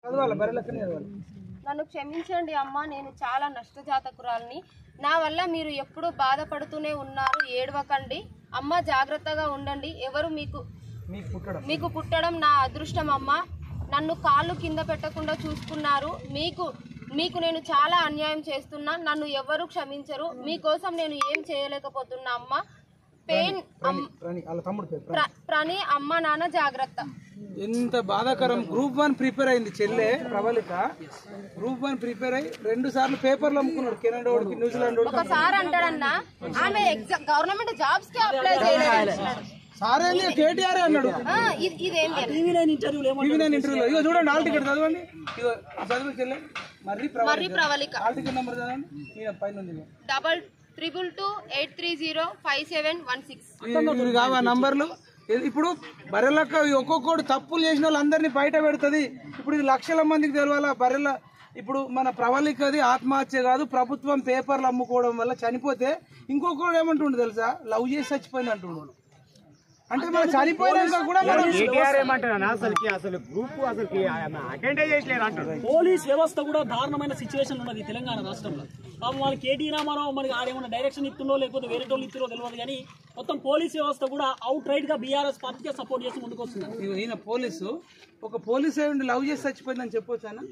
చదవాలి బర్రె లెక్కనే చదవాలి నన్ను క్షమించండి అమ్మా నేను చాలా నష్టజాతకురాల్ని నా వల్ల మీరు ఎప్పుడూ బాధపడుతూనే ఉన్నారు ఏడవకండి అమ్మ జాగ్రత్తగా ఉండండి ఎవరు మీకు మీకు పుట్టడం మీకు పుట్టడం నా అదృష్టం అమ్మ నన్ను కాళ్ళు కింద పెట్టకుండా చూసుకున్నారు మీకు మీకు నేను చాలా అన్యాయం చేస్తున్నా నన్ను ఎవరు క్షమించరు మీకోసం నేను ఏం చేయలేకపోతున్నా అమ్మ పెయిన్ అమ్- రాని వాళ్ళ తమ్ముడు పేరు ప్ర- ప్రణి అమ్మ నాన్న జాగ్రత్త ఎంత బాధాకరం గ్రూప్ వన్ ప్రిపేర్ అయింది చెల్లె ప్రబలిక గ్రూప్ వన్ ప్రిపేర్ అయ్యి రెండు సార్లు పేపర్లు అమ్ముకున్నాడు కెనడా వాడికి న్యూజిలాండ్ వాడికి ఒకసారి అంటాడన్నా ఆమె ఎగ్జామ్ గవర్నమెంట్ జాబ్స్ కి అప్లై చేయలేదు సారే కేటీఆర్ అన్నాడు ఆ, ఇది- ఇదేంటి అని. టీవీ నైన్ ఇంటర్వ్యూలో ఇగో చూడండి ఆల్ టికెట్ చదవండి ఇగో ఈ చదువు చెల్లె మర్రి మర్రి ప్రబలిక ప్రవళిక ఆల్ టికెట్ నెంబర్ చదవండి ఈయన పైన ఉంది ఇగో. Double triple two eight three zero five seven one six ఇవి- ఇవి కావా నంబర్లు ఇది- ఇప్పుడు బర్రెలక్క ఒక్కొక్కడు తప్పులు చేసిన వాళ్ళందరినీ బయట పెడుతుంది ఇప్పుడు ఇది లక్షల మందికి తెలవాలా బర్రెల ఇప్పుడు మన ప్రవళికది ఆత్మహత్య కాదు ప్రభుత్వం పేపర్లు అమ్ముకోవడం వల్ల చనిపోతే ఇంకొకడు ఏమంటుండు తెలుసా లవ్ చేసి చచ్చిపోయింది అంటుండు అంటే మనం చనిపోయినాక కూడా మనం కేటీఆర్ ఏమంటారు అసలుకి అసలు గ్రూప్ అసలుకి అటెండే చేసలేరు అంటారు పోలీస్ వ్యవస్థ కూడా దారుణమైన సిచ్యువేషన్ ఉన్నది తెలంగాణ రాష్ట్రంలో పాపం వాళ్ళు కేటీ రామారావు మరి ఆడేమన్నా డైరెక్షన్ ఇస్తుందో లేకపోతే వేరే వాళ్ళు ఇస్తుందో తెలియదు కానీ మొత్తం పోలీస్ వ్యవస్థ కూడా అవుట్ రైట్ గా బీఆర్ఎస్ పార్టీకే సపోర్ట్ చేసి ముందుకు వస్తున్నారు ఇగో ఈయన పోలీసు ఒక పోలీసు అయి ఉండి లవ్ చేసి చచ్చిపోయిందని చెప్పొచ్చానా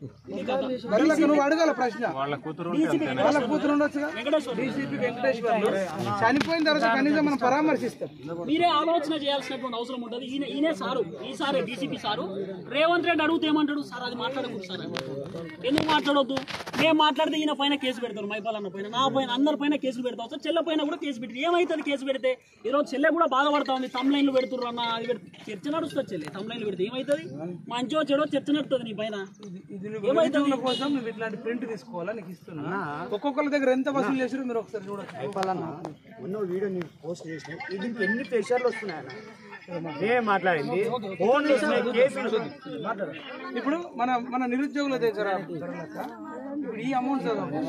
బర్రెలకు నువ్వు అడగాల ప్రశ్న వాళ్ళ కూతురు ఉండొచ్చుగా డీసీపీ వెంకటేశ్వర్లు చనిపోయిన తర్వాత కనీసం మనం పరామర్శిస్తాం మీరే ఆలోచన చేయాల్సినటువంటి అవసరం ఉంటుంది ఈయన ఈయనే సారు ఈసారి డీసీపీ సారు రేవంత్ రెడ్డి అడిగితే ఏమంటాడు సార్ అది మాట్లాడకూడదు సార్ అని. ఎందుకు మాట్లాడొద్దు మేము మాట్లాడితే ఈయన పైన కేసు పెడతారు మైపాల్ అన్న పైన నా పైన అందరి పైన కేసులు పెడతాం సార్ చెల్లె పైన కూడా కేసు పెట్టి ఏమైతుంది కేసు పెడితే ఈరోజు చెల్లె కూడా బాధపడతా ఉంది తమ్లైన్లు పెడుతుర్రు అన్న అది పెడితే చర్చ నడుస్తుంది చెల్లె తమ్లైన్లు పెడితే ఏమైతుంది మంచో చెడో చర్చ నడుస్తుంది నీ పైన ఇది నువ్వు నిరుద్యోగుల కోసం నువ్వు ఇట్లాంటి ప్రింట్ తీసుకోవాలా నీకు ఇస్తున్నా ఒక్కొక్కరి దగ్గర ఎంత వసూలు చేసారో మీరు ఒకసారి చూడొచ్చు చెప్పాలన్నా మొన్న వీడియో నేను పోస్ట్ చేసిన ఇది ఎన్ని ప్రెషర్లు వస్తున్నాయన్న నేను మాట్లాడింది ఫోన్ కేసులు ఇప్పుడు మన మన నిరుద్యోగుల దగ్గర ధరలక ఇప్పుడు ఈ అమౌంట్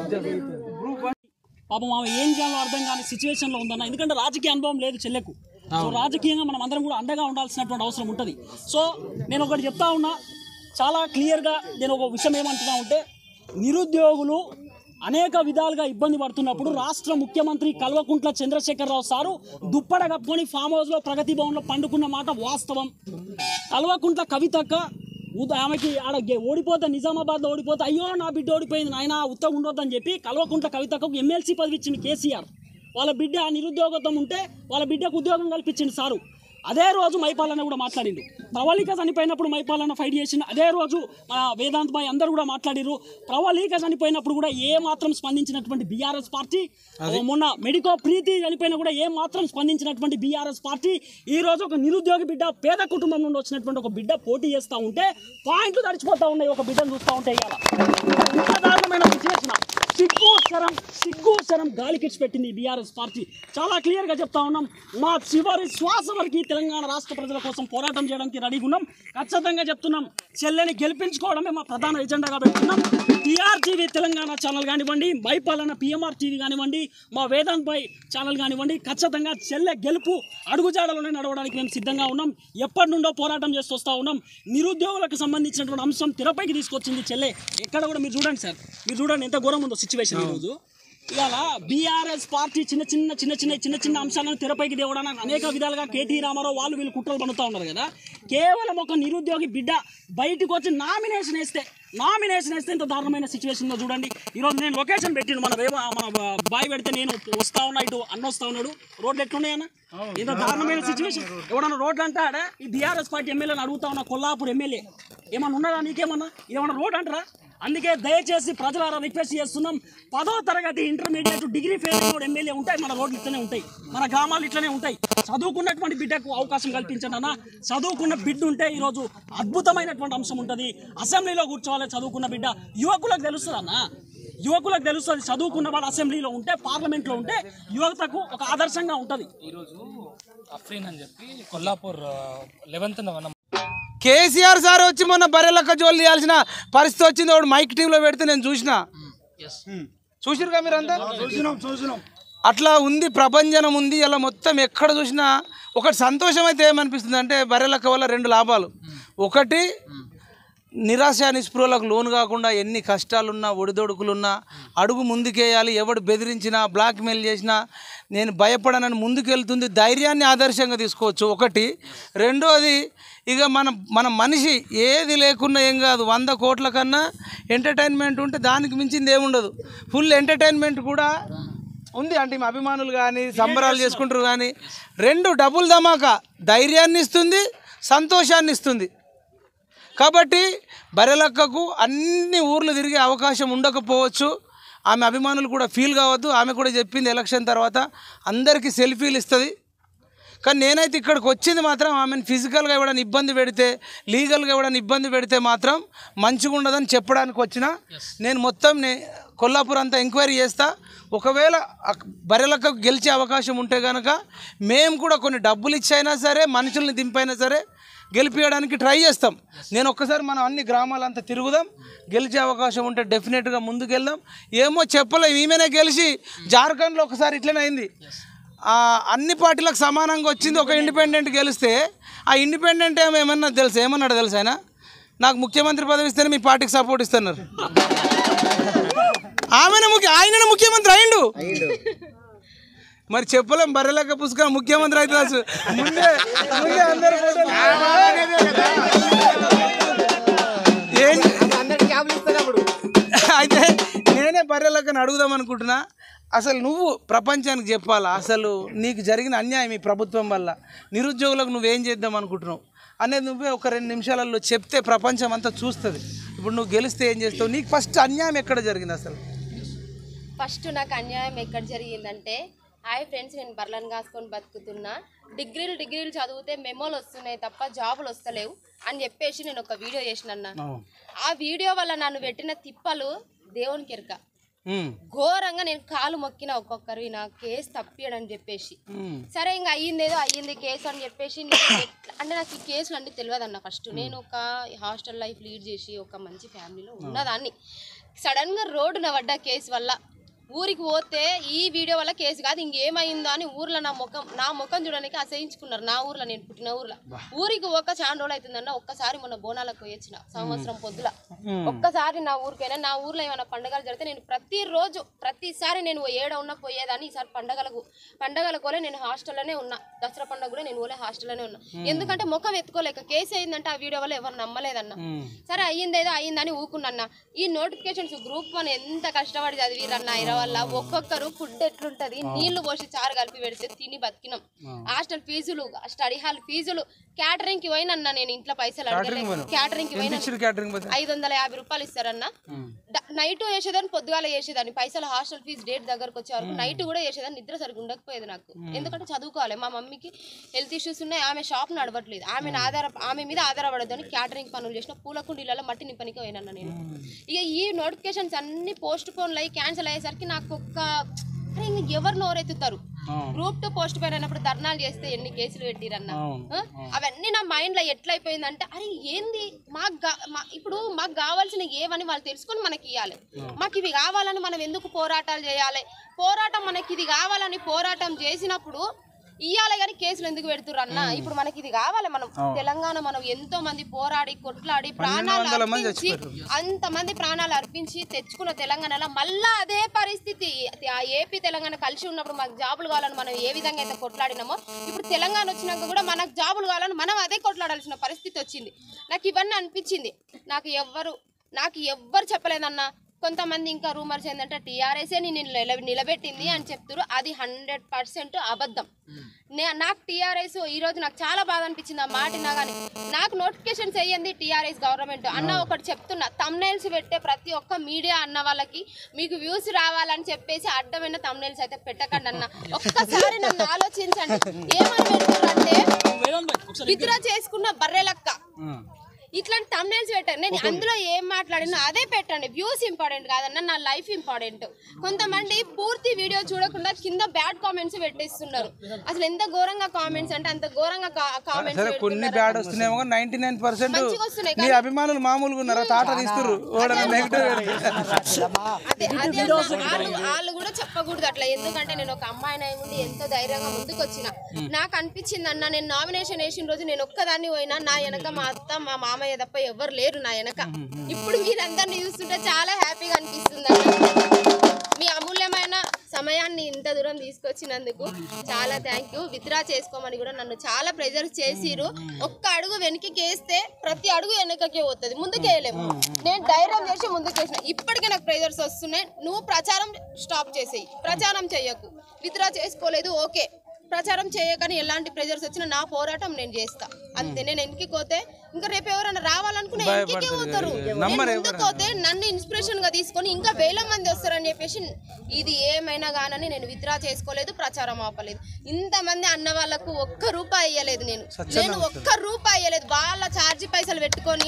గ్రూప్ వన్ పాపం ఆమె ఏం చేయాలో అర్థం కాని సిచ్యువేషన్ లో ఉందన్న ఎందుకంటే రాజకీయ అనుభవం లేదు చెల్లెకు సో రాజకీయంగా మనం అందరం కూడా అండగా ఉండాల్సినటువంటి అవసరం ఉంటుంది సో నేను ఒకటి చెప్తా ఉన్నా చాలా క్లియర్గా నేను ఒక విషయం ఏమంటున్నా ఉంటే నిరుద్యోగులు అనేక విధాలుగా ఇబ్బంది పడుతున్నప్పుడు రాష్ట్ర ముఖ్యమంత్రి కల్వకుంట్ల చంద్రశేఖరరావు సారు దుప్పడ కప్పుకొని ఫామ్ హౌస్లో ప్రగతి భవన్లో పండుకున్న మాట వాస్తవం కల్వకుంట్ల కవితక్క ఉద- ఆమెకి ఆడ గె- ఓడిపోతే నిజామాబాద్లో ఓడిపోతే అయ్యో నా బిడ్డ ఓడిపోయింది నాయన ఉత్తగా ఉండొద్దని చెప్పి కల్వకుంట్ల కవితకు ఎమ్మెల్సీ పదవి ఇచ్చింది కేసీఆర్ వాళ్ళ బిడ్డ నిరుద్యోగత్వం ఉంటే వాళ్ళ బిడ్డకు ఉద్యోగం కల్పించింది సారు అదే రోజు మైపాలన్న కూడా మాట్లాడిండు ప్రవళిక చనిపోయినప్పుడు మైపాలన్న ఫైట్ చేసిండు అదే రోజు మన వేదాంత్ బాయ్ అందరూ కూడా మాట్లాడిరు ప్రవళిక చనిపోయినప్పుడు కూడా ఏ మాత్రం స్పందించినటువంటి బీఆర్ఎస్ పార్టీ మొన్న మెడికో ప్రీతి చనిపోయినా కూడా ఏ మాత్రం స్పందించినటువంటి బీఆర్ఎస్ పార్టీ ఈ రోజు ఒక నిరుద్యోగి బిడ్డ పేద కుటుంబం నుండి వచ్చినటువంటి ఒక బిడ్డ పోటీ చేస్తూ ఉంటే పాయింట్లు తడిచిపోతా ఉన్నాయి ఒక బిడ్డను చూస్తూ ఉంటే ఇవాళ ఇంత దారుణమైన సిచ్యువేషన్ సిగ్గు శరం సిగ్గు శరం గాలికిచ్చి పెట్టింది బీఆర్ఎస్ పార్టీ చాలా క్లియర్ గా చెప్తా ఉన్నాం మా చివరి శ్వాస వరకు ఈ తెలంగాణ రాష్ట్ర ప్రజల కోసం పోరాటం చేయడానికి రెడీగా ఉన్నాం ఖచ్చితంగా చెప్తున్నాం చెల్లెని గెలిపించుకోవడమే మా ప్రధాన ఎజెండాగా పెడుతున్నాం టీఆర్టీవీ తెలంగాణ ఛానల్ కానివ్వండి మైపాలన పిఎంఆర్ టీవీ కానివ్వండి మా వేదాంత్ భాయ్ ఛానల్ కానివ్వండి ఖచ్చితంగా చెల్లె గెలుపు అడుగుజాడలోనే నడవడానికి మేము సిద్ధంగా ఉన్నాం ఎప్పటి నుండో పోరాటం చేస్తూ వస్తూ ఉన్నాం నిరుద్యోగులకు సంబంధించినటువంటి అంశం తెరపైకి తీసుకొచ్చింది చెల్లె ఎక్కడ కూడా మీరు చూడండి సార్ మీరు చూడండి ఎంత ఘోరం ఉందో సిచ్యువేషన్ ఈరోజు ఇవాళ బీఆర్ఎస్ పార్టీ చిన్న చిన్న చిన్న చిన్న చిన్న చిన్న అంశాలను తెరపైకి తేవడానికి అనేక విధాలుగా కేటీ రామారావు వాళ్ళు వీళ్ళు కుట్రలు పడుతూ ఉన్నారు కదా కేవలం ఒక నిరుద్యోగి బిడ్డ బయటకు వచ్చి నామినేషన్ వేస్తే నామినేషన్ వేస్తే ఇంత దారుణమైన సిచ్యువేషన్ లో చూడండి ఈరోజు నేను లొకేషన్ పెట్టిండు మన వేమ మన బాయ్ పెడితే నేను వస్తా ఉన్నా ఇటు అన్న వస్తా ఉన్నాడు రోడ్లు ఎట్లున్నాయన్న ఇంత దారుణమైన సిచ్యువేషన్ ఎవడన్నా రోడ్లు అంటాడా ఈ బీఆర్ఎస్ పార్టీ ఎమ్మెల్యేని అడుగుతా ఉన్నా కొల్లాపూర్ ఎమ్మెల్యే ఏమన్నా ఉన్నదా నీకేమన్నా ఏమన్నా రోడ్ అంటారా అందుకే దయచేసి ప్రజలారా రిక్వెస్ట్ చేస్తున్నాం పదో తరగతి ఇంటర్మీడియట్ డిగ్రీ ఫెయిల్ కూడా ఎమ్మెల్యే ఉంటాయి మన రోడ్లు ఇట్లనే ఉంటాయి మన గ్రామాలు ఇట్లనే ఉంటాయి చదువుకున్నటువంటి బిడ్డకు అవకాశం కల్పించండి అన్న చదువుకున్న బిడ్డ ఉంటే ఈరోజు అద్భుతమైనటువంటి అంశం ఉంటుంది అసెంబ్లీలో కూర్చోవాలి చదువుకున్న బిడ్డ యువకులకు తెలుస్తుంది అన్న యువకులకు తెలుస్తుంది చదువుకున్న వాడు అసెంబ్లీలో ఉంటే పార్లమెంట్లో ఉంటే యువతకు ఒక ఆదర్శంగా ఉంటుంది ఈరోజు అఫ్రీన్ అని చెప్పి కొల్లాపూర్ లెవెన్త్ కేసీఆర్ సార్ వచ్చి మొన్న బర్రెలక్క జోలు తీయాల్సిన పరిస్థితి వచ్చింది ఒకడు మైక్ టీవీలో పెడితే నేను చూసిన చూసిరుగా మీరంతా చూసినాం చూసినాం అట్లా ఉంది ప్రభంజనం ఉంది ఇలా మొత్తం ఎక్కడ చూసినా ఒకటి సంతోషం అయితే ఏమనిపిస్తుంది అంటే బర్రెలక్క వల్ల రెండు లాభాలు ఒకటి నిరాశ నిస్పృహలకు లోను కాకుండా ఎన్ని కష్టాలున్నా ఒడిదొడుకులున్నా అడుగు ముందుకేయాలి ఎవడు బెదిరించినా బ్లాక్మెయిల్ చేసినా నేను భయపడనని ముందుకెళ్తుంది ధైర్యాన్ని ఆదర్శంగా తీసుకోవచ్చు ఒకటి రెండోది ఇక మన మన మనిషి ఏది లేకున్నా ఏం కాదు వంద కోట్ల కన్నా ఎంటర్టైన్మెంట్ ఉంటే దానికి మించింది ఏముండదు ఫుల్ ఎంటర్టైన్మెంట్ కూడా ఉంది అంటే మా అభిమానులు కానీ సంబరాలు చేసుకుంటారు కానీ రెండు డబుల్ ధమాకా ధైర్యాన్ని ఇస్తుంది సంతోషాన్ని ఇస్తుంది కాబట్టి బరెలక్కకు అన్ని ఊర్లు తిరిగే అవకాశం ఉండకపోవచ్చు ఆమె అభిమానులు కూడా ఫీల్ కావద్దు ఆమె కూడా చెప్పింది ఎలక్షన్ తర్వాత అందరికీ సెల్ఫీలు ఇస్తుంది కానీ నేనైతే ఇక్కడికి వచ్చింది మాత్రం ఆమెను ఫిజికల్గా ఇవ్వడానికి ఇబ్బంది పెడితే లీగల్గా ఇవ్వడానికి ఇబ్బంది పెడితే మాత్రం మంచిగా ఉండదని చెప్పడానికి వచ్చిన నేను మొత్తం నే కొల్లాపూర్ అంతా ఎంక్వైరీ చేస్తా ఒకవేళ అక్- బరెలకు గెలిచే అవకాశం ఉంటే కనుక మేము కూడా కొన్ని డబ్బులు ఇచ్చైనా సరే మనుషుల్ని దింపైనా సరే గెలిపించడానికి ట్రై చేస్తాం నేను ఒక్కసారి మనం అన్ని గ్రామాలంతా తిరుగుదాం గెలిచే అవకాశం ఉంటే డెఫినెట్గా ముందుకెళ్దాం ఏమో చెప్పలేం ఈమెనే గెలిచి జార్ఖండ్లో ఒకసారి ఇట్లనే అయింది ఆ, అన్ని పార్టీలకు సమానంగా వచ్చింది ఒక ఇండిపెండెంట్ గెలిస్తే ఆ ఇండిపెండెంట్ ఏమో ఏమన్నా తెలుసు ఏమన్నాడు తెలుసు ఆయన నాకు ముఖ్యమంత్రి పదవి ఇస్తేనే మీ పార్టీకి సపోర్ట్ ఇస్తున్నారు ఆమెనే ముఖ్య ఆయననే ముఖ్యమంత్రి అయిండు మరి చెప్పలేం బర్రెలక్క పుస్తకం ముఖ్యమంత్రి అయితే తెలుసు ముందే ముందే అందరూ ఏం అందరికి జాబులు ఇస్తారు అప్పుడు అయితే నేనే బర్రెలక్కని అడుగుదాం అనుకుంటున్నా అసలు నువ్వు ప్రపంచానికి చెప్పాలా అసలు నీకు జరిగిన అన్యాయం ఈ ప్రభుత్వం వల్ల నిరుద్యోగులకు నువ్వేం చేద్దాం అనుకుంటున్నావు అనేది నువ్వే ఒక రెండు నిమిషాలలో చెప్తే ప్రపంచం అంతా చూస్తుంది ఇప్పుడు నువ్వు గెలిస్తే ఏం చేస్తావు నీకు ఫస్ట్ అన్యాయం ఎక్కడ జరిగింది అసలు ఫస్ట్ నాకు అన్యాయం ఎక్కడ జరిగిందంటే హాయ్ ఫ్రెండ్స్ నేను బర్లను కాసుకొని బతుకుతున్నా డిగ్రీలు డిగ్రీలు చదివితే మెమోలు వస్తున్నాయి తప్ప జాబులు వస్తలేవు అని చెప్పేసి నేను ఒక వీడియో చేసిన ఆ వీడియో వల్ల నన్ను పెట్టిన తిప్పలు దేవునికి ఎరక ఉమ్, ఘోరంగా నేను కాలు మొక్కిన ఒక్కొక్కరు నా కేసు తప్పియడని చెప్పేసి ఉమ్, సరే ఇంకా అయ్యిందేదో అయ్యింది కేసు అని చెప్పేసి నేను ఎట్లా- అంటే నాకు ఈ కేసులు అన్నీ తెలియదు అన్న ఫస్ట్ నేను ఒక హాస్టల్ లైఫ్ లీడ్ చేసి ఒక మంచి ఫ్యామిలీలో ఉన్నదాన్ని సడన్గా రోడ్డున పడ్డ కేసు వల్ల ఊరికి పోతే ఈ వీడియో వల్ల కేసు కాదు ఇంకేమైందో అని ఊర్లో నా ముఖం నా ముఖం చూడడానికి అసహించుకున్నారు నా ఊర్లో నేను పుట్టిన ఊర్లో ఊరికి ఒక చాలా రోజులు అవుతుందన్న ఒక్కసారి మొన్న బోనాలకు పోయి వచ్చిన సంవత్సరం పొద్దుల ఒక్కసారి నా ఊరికైనా నా ఊర్లో ఏమైనా పండగలు జరిగితే నేను ప్రతిరోజు ప్రతిసారి నేను ఓ ఏడ ఉన్నా పోయేదాన్ని ఈసారి పండగలకు పండగలకు పోలే నేను హాస్టల్లోనే ఉన్నా దసరా పండుగ కూడా నేను ఓలే హాస్టల్లోనే ఉన్నా ఎందుకంటే ముఖం ఎత్తుకోలేక కేసు అయిందంటే ఆ వీడియో వల్ల ఎవరు నమ్మలేదన్న సరే అయ్యిందేదో అయ్యిందని ఊకున్నా ఈ నోటిఫికేషన్స్ గ్రూప్ వన్ ఎంత కష్టపడి చదివిరన్న ఇర వల్ల ఒక్కొక్కరు ఫుడ్ ఎట్లుంటది నీళ్లు పోసి చారు కలిపి పెడితే తిని బతికినాం హాస్టల్ ఫీజులు స్టడీ హాల్ ఫీజులు క్యాటరింగ్ కి పోయినన్నా నేను ఇంట్లో పైసలు అడగలేదు క్యాటరింగ్ కి పోయినా ఇచ్చిన క్యాటరింగ్ పోతే ఐదు వందల యాభై రూపాయలు ఇస్తారన్న నైట్ వేసేదాన్ని పొద్దుగాల వేసేదాన్ని పైసలు హాస్టల్ ఫీజు డేట్ దగ్గరకు వచ్చే వరకు నైట్ కూడా వేసేదాన్ని నిద్ర సరిగ్గా ఉండకపోయేది నాకు ఎందుకంటే చదువుకోవాలి మా మమ్మీకి హెల్త్ ఇష్యూస్ ఉన్నాయి ఆమె షాప్ నడవట్లేదు ఆమె ఆధార ఆమె మీద ఆధారపడద్దని క్యాటరింగ్ పనులు చేసిన పూల కుండీలలో మట్టి నింపనికి పోయినన్న నేను ఇక ఈ నోటిఫికేషన్స్ అన్ని పోస్ట్ పోన్లు అయ్యి క్యాన్సిల్ అయ్యేసరికి నాకు ఒక్క అరే ఇంక ఎవరు నోరెత్తుతారు గ్రూప్ టూ పోస్ట్ పోయిన అయినప్పుడు ధర్నాలు చేస్తే ఎన్ని కేసులు పెట్టిరన్న ఆ? అవన్నీ నా మైండ్ లో ఎట్లయిపోయిందంటే అరే ఏంది మాకు గా- మా- ఇప్పుడు మాకు కావాల్సిన ఏవని వాళ్ళు తెలుసుకొని మనకి ఇవ్వాలి మాకు ఇవి కావాలని మనం ఎందుకు పోరాటాలు చేయాలి పోరాటం మనకి ఇది కావాలని పోరాటం చేసినప్పుడు ఇయ్యాలి కానీ కేసులు ఎందుకు పెడుతుర్రు అన్న ఇప్పుడు మనకి ఇది కావాలి మనం తెలంగాణ మనం ఎంతో మంది పోరాడి కొట్లాడి ప్రాణాలు అర్పించి అంతమంది ప్రాణాలు అర్పించి తెచ్చుకున్న తెలంగాణలో మళ్ళా అదే పరిస్థితి ఆ ఏపీ తెలంగాణ కలిసి ఉన్నప్పుడు మాకు జాబులు కావాలని మనం ఏ విధంగా అయితే కొట్లాడినామో ఇప్పుడు తెలంగాణ వచ్చినాక కూడా మనకు జాబులు కావాలని మనం అదే కొట్లాడాల్సిన పరిస్థితి వచ్చింది నాకు ఇవన్నీ అనిపించింది నాకు ఎవ్వరు నాకు ఎవ్వరు చెప్పలేదన్నా కొంతమంది ఇంకా రూమర్స్ ఏంటంటే టీఆర్ఎస్ఏ నేను నిల నిలబెట్టింది అని చెప్తారు అది హండ్రెడ్ పర్సెంట్ అబద్ధం నే- నాకు టీఆర్ఎస్ ఈ రోజు నాకు చాలా బాధ అనిపించింది ఆ మాట విన్నా కానీ నాకు నోటిఫికేషన్స్ అయ్యింది టీఆర్ఎస్ గవర్నమెంట్ అన్న ఒకటి చెప్తున్నా తమ్నైల్స్ పెట్టే ప్రతి ఒక్క మీడియా అన్న వాళ్ళకి మీకు వ్యూస్ రావాలని చెప్పేసి అడ్డమైన తమ్నైల్స్ అయితే పెట్టకండి అన్న ఒక్కసారి నన్ను ఆలోచించండి ఏమని పెడుతున్నారంటే వేదాంత్ భాయ్ ఒకసారి విత్డ్రా చేసుకున్న బర్రెలక్క ఇట్లాంటి తమ్నైల్స్ పెట్టండి నేను అందులో ఏం మాట్లాడినా అదే పెట్టండి వ్యూస్ ఇంపార్టెంట్ కాదన్న నా లైఫ్ ఇంపార్టెంట్ కొంతమంది పూర్తి వీడియో చూడకుండా కింద బ్యాడ్ కామెంట్స్ పెట్టేస్తున్నారు అసలు ఎంత ఘోరంగా కామెంట్స్ అంటే అంత ఘోరంగా కామెంట్స్ సరే కొన్ని బ్యాడ్ వస్తున్నాయేమో కానీ నైన్టీ నైన్ పర్సెంట్ మంచిగా వస్తున్నాయి నీ అభిమానులు మామూలుగా ఉన్నారా తాట తీస్తుర్రు ఓడన నెగిటివ్ అదే అదే అన్న. వాళ్ళు వాళ్ళు కూడా చెప్పకూడదు అట్లా ఎందుకంటే నేను ఒక అమ్మాయిని అయి ఉండి ఎంతో ధైర్యంగా ముందుకు వచ్చిన నాకు అనిపించింది అన్న నేను నామినేషన్ వేసిన రోజు నేను ఒక్కదాన్ని పోయినా నా వెనక మా అత్త మా మామయ్య తప్ప ఎవరు లేరు నా వెనక ఇప్పుడు మీరందరినీ చూస్తుంటే చాలా హ్యాపీగా అనిపిస్తుంది అన్న మీ అమూల్యమైన సమయాన్ని ఇంత దూరం తీసుకొచ్చినందుకు చాలా థ్యాంక్ యూ విత్డ్రా చేసుకోమని కూడా నన్ను చాలా ప్రెజర్ చేసిరు ఒక్క అడుగు వెనక్కి వేస్తే ప్రతి అడుగు వెనకకే పోతుంది ముందుకు వేయలేము నేను ధైర్యం చేసి ముందుకు వేసిన ఇప్పటికే నాకు ప్రెజర్స్ వస్తున్నాయి నువ్వు ప్రచారం స్టాప్ చేసేయి ప్రచారం చెయ్యకు విత్డ్రా చేసుకోలేదు ఓకే ప్రచారం చేయకని ఎలాంటి ప్రెజర్స్ వచ్చినా నా పోరాటం నేను చేస్తా అంతే నేను వెనక్కి పోతే ఇంకా రేపు ఎవరైనా రావాలనుకున్నా వెనక్కి పోతారు నేను ముందుకు పోతే నన్ను ఇన్స్పిరేషన్ గా తీసుకొని ఇంకా వేల మంది వస్తారని చెప్పేసి ఇది ఏమైనా గానని నేను విత్డ్రా చేసుకోలేదు ప్రచారం ఆపలేదు ఇంతమంది అన్న వాళ్ళకు ఒక్క రూపాయి ఇవ్వలేదు నేను నేను ఒక్క రూపాయి ఇవ్వలేదు వాళ్ళ ఛార్జీ పైసలు పెట్టుకొని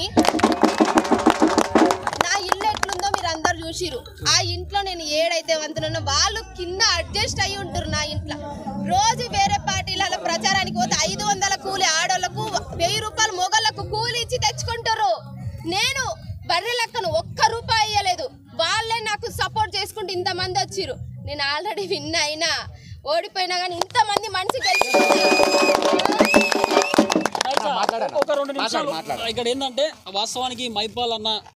నా ఇల్లు ఎట్లుందో మీరు అందరు చూసిరు ఆ ఇంట్లో నేను ఏడైతే వంతున్నా వాళ్ళు కింద అడ్జస్ట్ అయ్యి ఉంటారు నా ఇంట్లో రోజు వేరే పార్టీలలో ప్రచారానికి పోతే ఐదు వందల కూలి ఆడోళ్ళకు వెయ్యి రూపాయలు మొగళ్ళకు కూలి ఇచ్చి తెచ్చుకుంటారు నేను బర్రె లెక్కను ఒక్క రూపాయి ఇవ్వలేదు వాళ్ళే నాకు సపోర్ట్ చేసుకుంటూ ఇంతమంది వచ్చిర్రు నేను ఆల్రెడీ విన్ అయినా ఓడిపోయినా కానీ ఇంతమంది మనిషి గెలిచి ఒక రెండు నిమిషాలు ఇక్కడ ఏంటంటే వాస్తవానికి మైపాల్ అన్న